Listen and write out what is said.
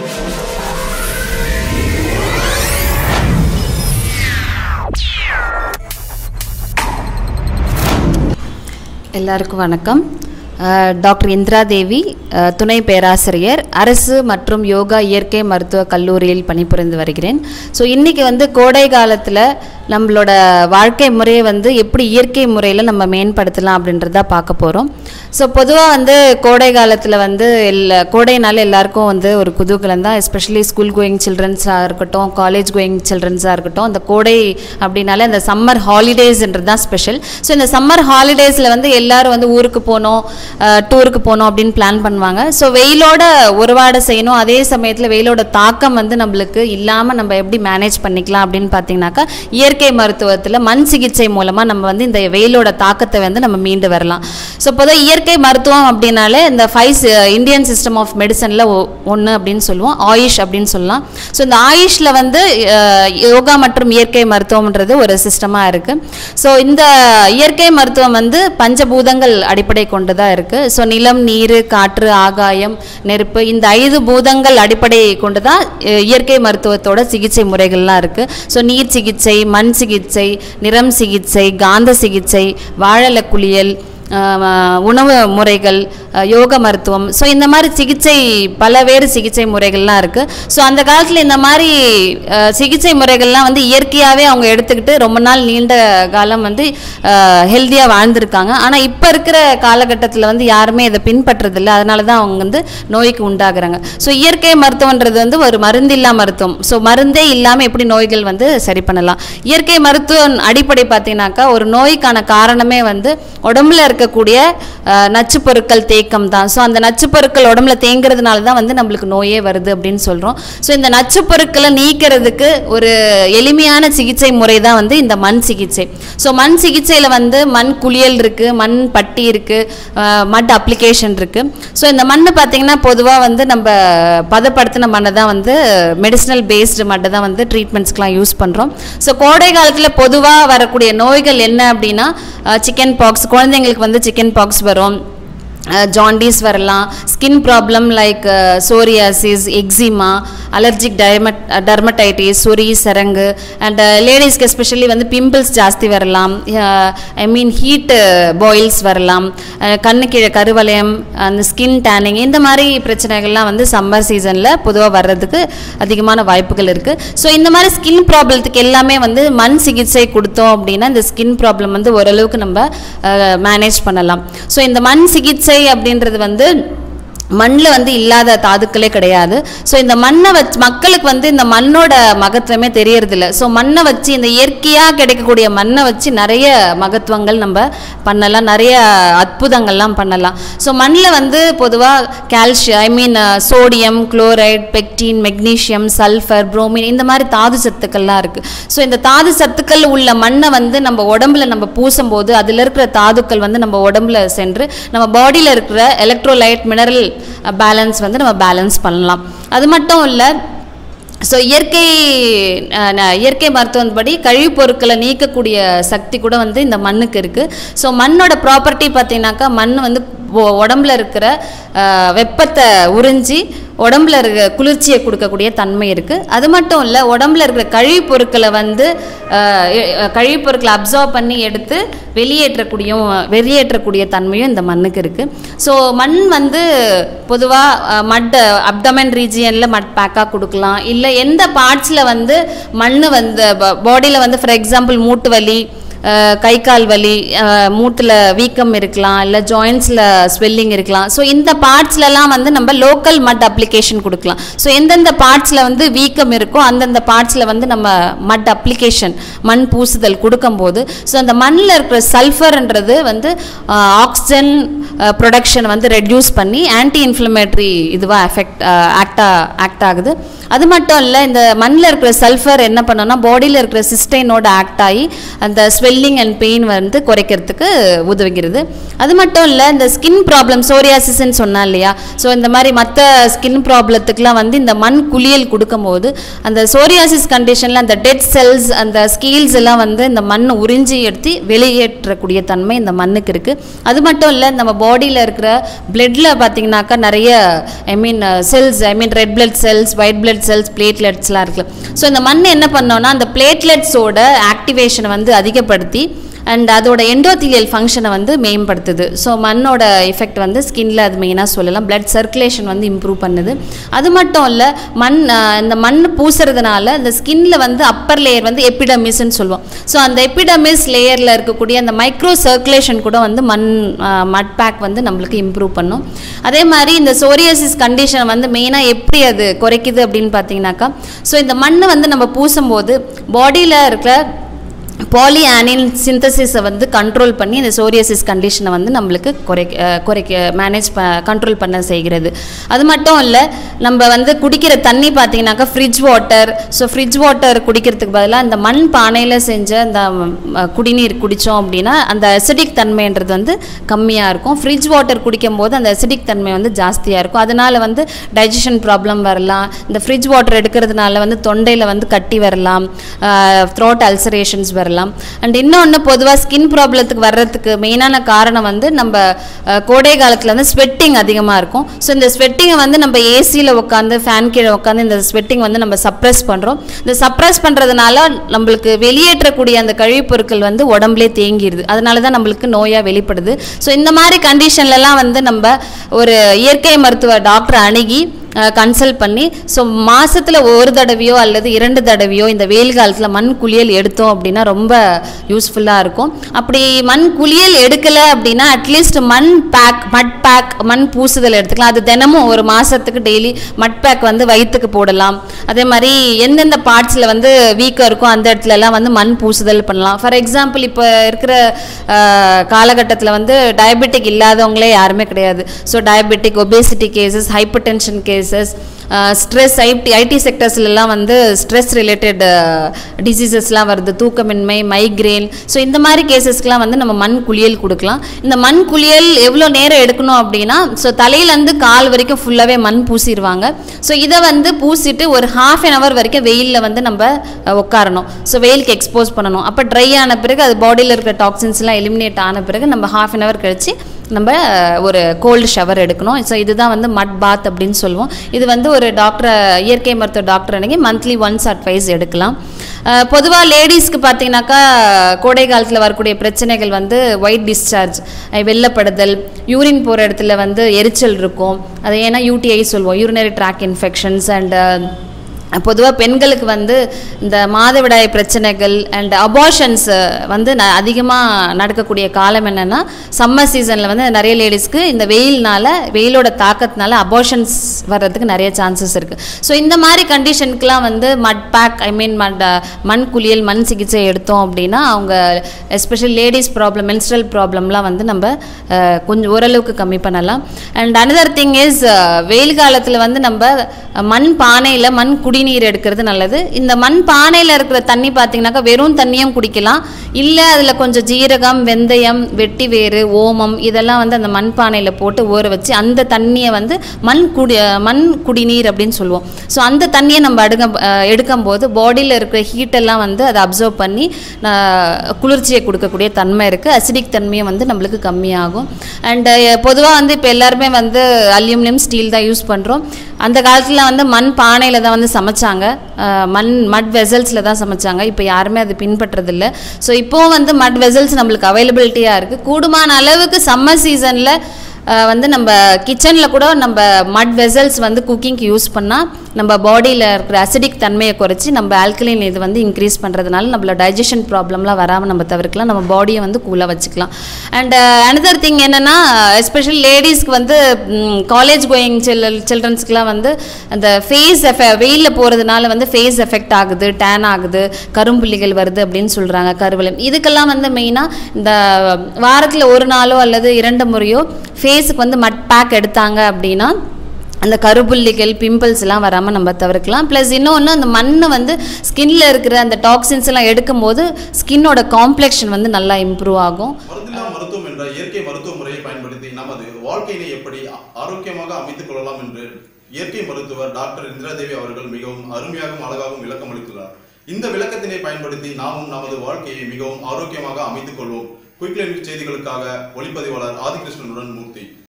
எல்லாருக்கும் வணக்கம் அஹ், டாக்டர் இந்திரா தேவி அஹ், துணை பேராசிரியர் அரசு மற்றும் யோகா இயற்கை மருத்துவ கல்லூரியில் பணிபுரிந்து வருகிறேன் ஸோ இன்றைக்கி வந்து கோடை காலத்தில் நம்மளோட வாழ்க்கை முறையை வந்து எப்படி இயற்கை முறையில் நம்ம மேம்படுத்தலாம் அப்படின்றத பார்க்க போகிறோம் ஸோ பொதுவாக வந்து கோடை காலத்தில் வந்து எல்லா கோடைனால எல்லாருக்கும் வந்து ஒரு குதூகலம் தான் எஸ்பெஷலி ஸ்கூல் கோயிங் சில்ட்ரன்ஸாக இருக்கட்டும் காலேஜ் கோயிங் சில்ட்ரன்ஸாக இருக்கட்டும் அந்த கோடை அப்படின்னாலே அந்த சம்மர் ஹாலிடேஸ்ன்றது தான் ஸ்பெஷல் ஸோ இந்த சம்மர் ஹாலிடேஸில் வந்து எல்லாரும் வந்து ஊருக்கு போகணும் டூருக்கு போகணும் அப்படின்னு பிளான் பண்ணுவாங்க ஸோ வெயிலோட உருவாட செய்யணும் அதே சமயத்தில் வெயிலோட தாக்கம் வந்து நம்மளுக்கு இல்லாமல் நம்ம எப்படி மேனேஜ் பண்ணிக்கலாம் அப்படின்னு பார்த்தீங்கன்னாக்கா இயற்கை மருத்துவத்தில் மண் சிகிச்சை மூலமாக நம்ம வந்து இந்த வெயிலோட தாக்கத்தை வந்து நம்ம மீண்டு வரலாம் ஸோ பொதுவாக இயற்கை மருத்துவம் அப்படின்னாலே இந்த ஃபைவ் இந்தியன் சிஸ்டம் ஆஃப் மெடிசனில் ஒன்று அப்படின்னு சொல்லுவோம் ஆயுஷ் அப்படின்னு சொல்லலாம் ஸோ இந்த ஆயுஷில் வந்து அஹ், யோகா மற்றும் இயற்கை மருத்துவம்ன்றது ஒரு சிஸ்டமாக இருக்குது ஸோ இந்த இயற்கை மருத்துவம் வந்து பஞ்சபூதங்கள் அடிப்படை கொண்டு தான் இருக்குது ஸோ நிலம் நீர் காற்று ஆகாயம் நெருப்பு இந்த ஐந்து பூதங்கள் அடிப்படை கொண்டு தான் அஹ், இயற்கை மருத்துவத்தோட சிகிச்சை முறைகள்லாம் இருக்குது ஸோ நீர் சிகிச்சை மண் சிகிச்சை நிறம் சிகிச்சை காந்த சிகிச்சை வாழல குளியல் ஆஹ் உணவு முறைகள் ஆஹ் யோக மருத்துவம் ஸோ இந்த மாதிரி சிகிச்சை பலவேறு சிகிச்சை முறைகள்லாம் இருக்குது ஸோ அந்த காலத்தில் இந்த மாதிரி ஆஹ் சிகிச்சை முறைகள்லாம் வந்து இயற்கையாகவே அவங்க எடுத்துக்கிட்டு ரொம்ப நாள் நீண்ட காலம் வந்து ஹெல்த்தியாக வாழ்ந்திருக்காங்க ஆனால் இப்போ இருக்கிற காலகட்டத்தில் வந்து யாருமே இதை பின்பற்றதில்லை அதனால தான் அவங்க வந்து நோய்க்கு உண்டாகுறாங்க ஸோ இயற்கை மருத்துவன்றது வந்து ஒரு மருந்தில்லா மருத்துவம் ஸோ மருந்தே இல்லாமல் எப்படி நோய்கள் வந்து சரி பண்ணலாம் இயற்கை மருத்துவம் அடிப்படை பார்த்தீங்கன்னாக்கா ஒரு நோய்க்கான காரணமே வந்து உடம்புல இருக்கக்கூடிய அஹ், நச்சுப் பொருட்கள் தேக்கம் தான் ஸோ அந்த நச்சுப் பொருட்கள் உடம்புல தேங்கிறதுனால தான் வந்து நம்மளுக்கு நோயே வருது அப்படின்னு சொல்கிறோம் ஸோ இந்த நச்சுப் பொருட்களை நீக்கிறதுக்கு ஒரு எளிமையான சிகிச்சை முறை தான் வந்து இந்த மண் சிகிச்சை ஸோ மண் சிகிச்சையில் வந்து மண் குளியல் இருக்குது மண் பட்டி இருக்குது மட் அப்ளிகேஷன் இருக்குது ஸோ இந்த மண் பார்த்தீங்கன்னா பொதுவாக வந்து நம்ம பதப்படுத்தின மண்ணை தான் வந்து மெடிசினல் பேஸ்டு மட்டை தான் வந்து ட்ரீட்மெண்ட்ஸ்க்கெலாம் யூஸ் பண்ணுறோம் ஸோ கோடை காலத்தில் பொதுவாக வரக்கூடிய நோய்கள் என்ன அப்படின்னா சிக்கன் பாக்ஸ் குழந்தைங்களுக்கு வந்து சிக்கன் பாக்ஸ் வரும் ஜாண்டிஸ் வரலாம் skin problem like psoriasis eczema allergic டயமட் டர்மடைட்டிஸ் சொறி சரங்கு அண்ட் லேடிஸ்க்கு எஸ்பெஷலி வந்து பிம்பிள்ஸ் ஜாஸ்தி வரலாம் ஐ மீன் ஹீட் பாயில்ஸ் வரலாம் அஹ் கண்ணு கீழே கருவலயம் அந்த ஸ்கின் டேனிங் இந்த மாதிரி பிரச்சனைகள்லாம் வந்து சம்மர் சீசனில் பொதுவாக வர்றதுக்கு அதிகமான வாய்ப்புகள் இருக்குது ஸோ இந்த மாதிரி ஸ்கின் ப்ராப்ளத்துக்கு எல்லாமே வந்து மண் சிகிச்சை கொடுத்தோம் அப்படின்னா இந்த ஸ்கின் ப்ராப்ளம் வந்து ஓரளவுக்கு நம்ம மேனேஜ் பண்ணலாம் ஸோ இந்த மண் சிகிச்சை அப்படின்றது வந்து மண்ணில் வந்து இல்லாத தாதுக்களே கிடையாது ஸோ இந்த மண்ணை வச்சு மக்களுக்கு வந்து இந்த மண்ணோட மகத்துவமே தெரியறதில்ல ஸோ மண்ணை வச்சு இந்த இயற்கையாக கிடைக்கக்கூடிய மண்ணை வச்சு நிறைய மகத்துவங்கள் நம்ம பண்ணலாம் நிறைய அற்புதங்கள்லாம் பண்ணலாம் ஸோ மண்ணில் வந்து பொதுவாக calcium I mean sodium chloride pectin magnesium sulphur bromine இந்த மாதிரி தாது சத்துக்கள்லாம் இருக்குது ஸோ இந்த தாது சத்துக்கள் உள்ள மண்ணை வந்து நம்ம உடம்புல நம்ம பூசும்போது அதில் இருக்கிற தாதுக்கள் வந்து நம்ம உடம்புல சென்று நம்ம பாடியில் இருக்கிற எலக்ட்ரோலைட் மினரல் பேலன்ஸ் வந்து நம்ம பேலன்ஸ் பண்ணலாம் அது மட்டும் இல்லை ஸோ இயற்கை அஹ், ந- இயற்கை மருத்துவப்படி கழிவுப் பொருட்களை நீக்கக்கூடிய சக்தி கூட வந்து இந்த மண்ணுக்கு இருக்குது ஸோ மண்ணோட ப்ராப்பர்ட்டி பார்த்தீங்கன்னாக்கா மண் வந்து ஒ- உடம்புல இருக்கிற அஹ், வெப்பத்தை உறிஞ்சி உடம்புல இருக்க குளிர்ச்சியை கொடுக்கக்கூடிய தன்மை இருக்குது அது மட்டும் இல்லை உடம்புல இருக்கிற கழிவுப் பொருட்களை வந்து அஹ், எ- அஹ், கழிவுப் பொருட்களை அப்சர்வ் பண்ணி எடுத்து வெளியேற்றக்கூடிய வெளியேற்றக்கூடிய தன்மையும் இந்த மண்ணுக்கு இருக்குது ஸோ மண் வந்து பொதுவாக மட் அப்டமன் ரீஜியனில் மட் பேக்காக கொடுக்கலாம் இல்லை எந்த பார்ட்ஸில் வந்து மண் வந்து பாடியில் வந்து ஃபார் எக்ஸாம்பிள் மூட்டு வலி அஹ், கை கால் வலி மூட்டில் வீக்கம் இருக்கலாம் இல்லை ஜாயின்ஸில் ஸ்வெல்லிங் இருக்கலாம் ஸோ இந்த பார்ட்ஸ்லலாம் வந்து நம்ம லோக்கல் மட் அப்ளிகேஷன் கொடுக்கலாம் ஸோ எந்தெந்த பார்ட்ஸில் வந்து வீக்கம் இருக்கோ அந்தந்த பார்ட்ஸில் வந்து நம்ம மட் அப்ளிகேஷன் மண் பூசுதல் கொடுக்கும்போது ஸோ அந்த மண்ணில் இருக்கிற சல்ஃபர்ன்றது வந்து ஆக்சிஜன் ப்ரொடக்ஷன் வந்து ரெடியூஸ் பண்ணி ஆன்டி இன்ஃப்ளமேட்டரி இதுவாக எஃபெக்ட் ஆக்டா ஆக்ட் ஆகுது அது மட்டும் இல்லை இந்த மண்ணில் இருக்கிற சல்ஃபர் என்ன பண்ணோம்னா பாடியில் இருக்கிற சிஸ்டைனோட ஆக்ட் ஆகி அந்த ஸ்வெல்லிங் அண்ட் பெயின் வந்து குறைக்கிறதுக்கு உதவுகிறது அது மட்டும் இல்லை இந்த ஸ்கின் ப்ராப்ளம் சோரியாசிஸ்ன்னு சொன்னா இல்லையா ஸோ இந்த மாதிரி மற்ற ஸ்கின் ப்ராப்ளத்துக்குலாம் வந்து இந்த மண் குளியல் கொடுக்கும்போது அந்த சோரியாசிஸ் கண்டிஷனில் அந்த டெட் செல்ஸ் அந்த ஸ்கீல்ஸ் எல்லாம் வந்து இந்த மண் உறிஞ்சி எடுத்து வெளியேற்றக்கூடிய தன்மை இந்த மண்ணுக்கு இருக்குது அது மட்டும் இல்லை நம்ம பாடியில் இருக்கிற பிளட்டில் பார்த்தீங்கன்னாக்கா நிறைய I mean cells I mean red blood cells white blood cells பிளேட்லெட்ஸ்லாம் இருக்குது ஸோ இந்த மண் என்ன பண்ணோன்னா அந்த பிளேட்லெட்ஸோட ஆக்டிவேஷனை வந்து அதிகப்படுத்தி அண்ட் அதோட எண்டோத்திலியல் ஃபங்க்ஷனை வந்து மேம்படுத்துது ஸோ மண்ணோட எஃபெக்ட் வந்து ஸ்கின்ல அது மெயினாக சொல்லலாம் பிளட் சர்க்குலேஷன் வந்து இம்ப்ரூவ் பண்ணுது அது மட்டும் இல்லை மண் அஹ், இந்த மண் பூசுறதுனால இந்த ஸ்கின்ல வந்து அப்பர் லேயர் வந்து எபிடமிஸ்ன்னு சொல்லுவோம் ஸோ அந்த எபிடமிஸ் லேயரில் இருக்கக்கூடிய அந்த மைக்ரோ சர்க்குலேஷன் கூட வந்து மண் மட் பேக் வந்து நம்மளுக்கு இம்ப்ரூவ் பண்ணும் அதே மாதிரி இந்த சோரியாசிஸ் கண்டிஷன் வந்து மெயினாக எப்படி அது குறைக்குது அப்படின்னு பார்த்தீங்கன்னாக்கா ஸோ இந்த மண் வந்து நம்ம பூசும்போது பாடியில் இருக்கிற பாலி ஆனில் சிந்தசிஸை வந்து கண்ட்ரோல் பண்ணி இந்த சோரியாசிஸ் கண்டிஷனை வந்து நம்மளுக்கு குறைக்க அஹ் குறைக்க மேனேஜ் ப கண்ட்ரோல் பண்ண செய்கிறது அது மட்டும் இல்லை நம்ம வந்து குடிக்கிற தண்ணி பார்த்தீங்கன்னாக்கா fridge water so fridge water குடிக்கிறதுக்கு பதிலாக இந்த மண் பானையில் செஞ்ச இந்த ம், அஹ், குடிநீர் குடித்தோம் அப்படின்னா அந்த அசிடிக் தன்மைன்றது வந்து கம்மியாக இருக்கும் ஃப்ரிட்ஜ் வாட்டர் குடிக்கும் போது அந்த அசிடிக் தன்மை வந்து ஜாஸ்தியாக இருக்கும் அதனால வந்து டைஜஷன் ப்ராப்ளம் வரலாம் இந்த ஃப்ரிட்ஜ் வாட்டர் எடுக்கிறதுனால வந்து தொண்டையில் வந்து கட்டி வரலாம் த்ரோட் அல்சரேஷன்ஸ் வரலாம் அண்ட் இன்னொன்று பொதுவாக ஸ்கின் ப்ராப்ளத்துக்கு வர்றதுக்கு மெயினான காரணம் வந்து நம்ம அஹ், கோடை காலத்தில் வந்து ஸ்வெட்டிங் அதிகமாக இருக்கும் ஸோ இந்த ஸ்வெட்டிங்கை வந்து நம்ம ஏசியில் உட்காந்து ஃபேன் கீழே உட்காந்து இந்த ஸ்வெட்டிங் வந்து நம்ம சப்ரஸ் பண்ணுறோம் இந்த சப்ரஸ் பண்ணுறதுனால நம்மளுக்கு வெளியேற்றக்கூடிய அந்த கழிவுப் பொருட்கள் வந்து உடம்புலே தேங்கிடுது அதனால தான் நம்மளுக்கு நோயாக வெளிப்படுது ஸோ இந்த மாதிரி கண்டிஷன்லலாம் வந்து நம்ம ஒரு இயற்கை மருத்துவ டாக்டரை அணுகி கன்சல்ட் பண்ணி ஸோ மாசத்துல ஒரு தடவையோ அல்லது இரண்டு தடவையோ இந்த வெயில் காலத்தில் மண் குளியல் எடுத்தோம் அப்படின்னா ரொம்ப யூஸ்ஃபுல்லாக இருக்கும் அப்படி மண் குளியல் எடுக்கலை அப்படின்னா அட்லீஸ்ட் மண் பேக் மட் பேக் மண் பூசுதல் எடுத்துக்கலாம் அது தினமும் ஒரு மாசத்துக்கு டெய்லி மட் பேக் வந்து வயிற்றுக்கு போடலாம் அதே மாதிரி எந்தெந்த பார்ட்ஸில் வந்து வீக்காக இருக்கோ அந்த இடத்துல எல்லாம் வந்து மண் பூசுதல் பண்ணலாம் ஃபார் எக்ஸாம்பிள் இப்போ இருக்கிற காலகட்டத்தில் வந்து டயபெட்டிக் இல்லாதவங்களே யாருமே கிடையாது so diabetic obesity cases hypertension cases stress IT IT செக்டர்ஸ்லாம் வந்து ஸ்ட்ரெஸ் ரிலேட்டட் டிசீசஸ்லாம் வருது தூக்கமின்மை மைக்ரேன் ஸோ இந்த மாதிரி கேசஸ்க்குலாம் வந்து நம்ம மண் குளியல் கொடுக்கலாம் இந்த மண் குளியல் எவ்வளோ நேரம் எடுக்கணும் அப்படின்னா ஸோ தலையிலேருந்து கால் வரைக்கும் ஃபுல்லாகவே மண் பூசிடுவாங்க ஸோ இதை வந்து பூசிட்டு ஒரு ஹாஃப் அன் ஹவர் வரைக்கும் வெயிலில் வந்து நம்ம அஹ், உட்காரணும் ஸோ வெயிலுக்கு எக்ஸ்போஸ் பண்ணணும் அப்போ ட்ரை ஆன பிறகு அது பாடியில் இருக்கிற டாக்ஸின்ஸ்லாம் எலிமினேட் ஆன பிறகு நம்ம ஹாஃப் அன் ஹவர் கழிச்சு நம்ம அஹ், ஒரு கோல்டு ஷவர் எடுக்கணும் ஸோ இதுதான் வந்து மட் பாத் அப்படின்னு சொல்லுவோம் இது வந்து ஒரு டாக்டர் இயற்கை மருத்துவ டாக்டர் அன்னைக்கு மந்த்லி ஒன்ஸ் அட்வைஸ் எடுக்கலாம் பொதுவாக லேடிஸ்க்கு பார்த்தீங்கன்னாக்கா கோடை காலத்தில் வரக்கூடிய பிரச்சனைகள் வந்து ஒயிட் டிஸ்சார்ஜ் வெள்ளப்படுதல் யூரின் போகிற இடத்துல வந்து எரிச்சல் இருக்கும் அது ஏன்னா யூடிஐ சொல்லுவோம் யூரினரி ட்ராக் இன்ஃபெக்ஷன்ஸ் அண்ட் பொதுவாக பெண்களுக்கு வந்து இந்த மாதவிடாய் பிரச்சனைகள் அண்ட் அபார்ஷன்ஸ் வந்து ந அதிகமாக நடக்கக்கூடிய காலம் என்னென்னா சம்மர் சீசனில் வந்து நிறைய லேடிஸ்க்கு இந்த வெயில்னால வெயிலோட தாக்கத்தினால அபார்ஷன்ஸ் வர்றதுக்கு நிறைய சான்சஸ் இருக்குது ஸோ இந்த மாதிரி கண்டிஷனுக்குலாம் வந்து மட் பேக் ஐ மீன் மட் மண் குளியல் மண் சிகிச்சை எடுத்தோம் அப்படின்னா அவங்க எஸ்பெஷல் லேடிஸ் ப்ராப்ளம் மென்ஸ்ட்ரல் ப்ராப்ளம்லாம் வந்து நம்ம அஹ், கொஞ்சம் ஓரளவுக்கு கம்மி பண்ணலாம் அண்ட் அனதர் திங் இஸ் வெயில் காலத்தில் வந்து நம்ம அஹ், மண் பானையில் மண் குடிநீர் எடுக்கிறது நல்லது இந்த மண் பானையில் இருக்கிற தண்ணி பார்த்தீங்கன்னாக்கா வெறும் தண்ணியும் குடிக்கலாம் இல்லை அதில் கொஞ்சம் ஜீரகம் வெந்தயம் வெட்டி வேறு ஓமம் இதெல்லாம் வந்து அந்த மண் பானையில் போட்டு ஊற வச்சு அந்த தண்ணியை வந்து மண் குடி அஹ், மண் குடிநீர் அப்படின்னு சொல்லுவோம் ஸோ அந்த தண்ணியை நம்ம அடுக்க அஹ், எடுக்கும்போது பாடியில் இருக்கிற ஹீட்டெல்லாம் வந்து அதை அப்சர்வ் பண்ணி அஹ், குளிர்ச்சியை கொடுக்கக்கூடிய தன்மை இருக்குது அசிடிக் தன்மையும் வந்து நம்மளுக்கு கம்மியாகும் அண்டு பொதுவாக வந்து இப்போ எல்லாருமே வந்து அல்யூமினியம் ஸ்டீல் தான் யூஸ் பண்ணுறோம் அந்த காலத்தில் வந்து மண் பானையில் தான் வந்து சமைச்சாங்க அஹ், மண் மட் வெசல்ஸில் தான் சமைச்சாங்க இப்போ யாருமே அது பின்பற்றதில்லை ஸோ இப்போவும் வந்து மட் வெசல்ஸ் நம்மளுக்கு அவைலபிலிட்டியாக இருக்குது கூடுமான அளவுக்கு சம்மர் சீசனில் வந்து நம்ம கிச்சனில் கூட நம்ம மட் வெசல்ஸ் வந்து குக்கிங்க்கு யூஸ் பண்ணால் நம்ம பாடியில் இருக்கிற அசிடிக் தன்மையை குறைச்சி நம்ம ஆல்கலைன் இது வந்து இன்க்ரீஸ் பண்ணுறதுனால நம்மள டைஜஷன் ப்ராப்ளம்லாம் வராமல் நம்ம தவிர்க்கலாம் நம்ம பாடியை வந்து கூலாக வச்சுக்கலாம் அண்ட் அனதர் திங் என்னென்னா எஸ்பெஷலி லேடிஸ்க்கு வந்து காலேஜ் கோயிங் சில் சில்ட்ரன்ஸ்க்குலாம் வந்து அந்த ஃபேஸ் எஃபெ வெயிலில் போகிறதுனால வந்து ஃபேஸ் எஃபெக்ட் ஆகுது டேன் ஆகுது கரும்புள்ளிகள் வருது அப்படின்னு சொல்கிறாங்க கருவலம் இதுக்கெல்லாம் வந்து மெயினாக இந்த வாரத்தில் ஒரு நாளோ அல்லது இரண்டு முறையோ ஃபேஸுக்கு வந்து மட் பேக் எடுத்தாங்க அப்படின்னா அந்த கருப்புள்ளிகள் பிம்பிள்ஸ் எல்லாம் வராமல் நம்ம தவிர்க்கலாம் ப்ளஸ் இன்னொன்று அந்த மண் வந்து ஸ்கின்ல இருக்கிற அந்த டாக்ஸின்ஸ் எல்லாம் எடுக்கும் போது ஸ்கின்னோட காம்ப்ளெக்ஷன் வந்து நல்லா இம்ப்ரூவ் ஆகும் மருந்தில்லா மருத்துவம் என்ற இயற்கை மருத்துவ முறையை பயன்படுத்தி நமது வாழ்க்கையினை எப்படி ஆரோக்கியமாக அமைத்துக் கொள்ளலாம் என்று இயற்கை மருத்துவர் டாக்டர் இந்திராதேவி அவர்கள் மிகவும் அருமையாகவும் அழகாகவும் விளக்கம் அளித்துள்ளார் இந்த விளக்கத்தினை பயன்படுத்தி நாமும் நமது வாழ்க்கையை மிகவும் ஆரோக்கியமாக அமைத்துக் கொள்வோம் குயிக்லைன் செய்திகளுக்காக ஒளிப்பதிவாளர் ஆதிகிருஷ்ணனுடன் மூர்த்தி